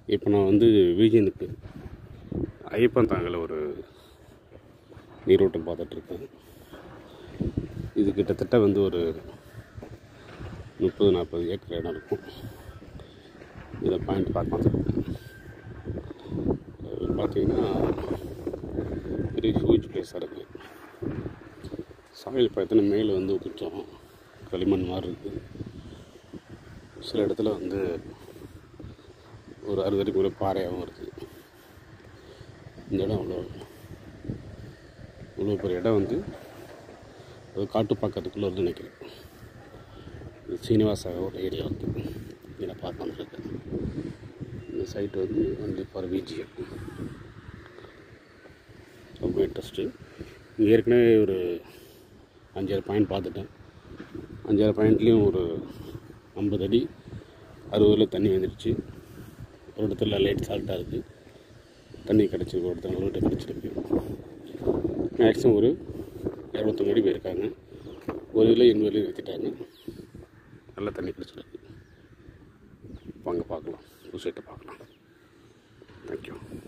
இப்போ நான் வந்து விஜயனுக்கு ஐயப்பன் தாங்கல ஒரு நீரோட்டம் பார்த்துட்ருக்கேன் இது கிட்டத்தட்ட வந்து ஒரு முப்பது நாற்பது ஏக்கர் இடம் இருக்கும் இதை பாயிண்ட் பார்க்க வந்துருக்கேன் அது பார்த்தீங்கன்னா பெரிய ஹியூஜ் பிளேஸாக இருக்குது சாயில் பார்த்தீங்கன்னா மேலே வந்து கொஞ்சம் களிமண் மாதிரி இருக்குது சில இடத்துல வந்து ஒரு அறுபது அடி கூட பாறையாகவும் இருக்குது இந்த இடம் அவ்வளோ இவ்வளோ பெரிய இடம் வந்து அது காட்டுப்பாக்கத்துக்குள்ளே வந்து நினைக்கிறேன் இது சீனிவாச ஒரு ஏரியா வந்து இதை பார்க்க வந்துருக்கேன் இந்த சைட்டு வந்து வந்து ஃபார் விஜிஎம் ரொம்ப இன்ட்ரெஸ்ட்டு இங்கே ஏற்கனவே ஒரு அஞ்சாறு பாயிண்ட் பார்த்துட்டேன் அஞ்சாறு பாயிண்ட்லேயும் ஒரு ஐம்பது அடி அறுபதில் தண்ணி வந்துடுச்சு ஒரு இடத்துல லைட் சால்ட்டாக இருக்குது தண்ணி கிடச்சிருக்கு ஒரு இடத்துல நல்ல கிடச்சிருக்கு மேக்ஸிமம் ஒரு இரநூத்தம்பது அடி போயிருக்காங்க ஒரு இதில் எண்பது அடி நிறுத்திட்டாங்க நல்ல தண்ணி கிடச்சிருக்கு வாங்க பார்க்கலாம் சைட்டை பார்க்கலாம் தேங்க்யூ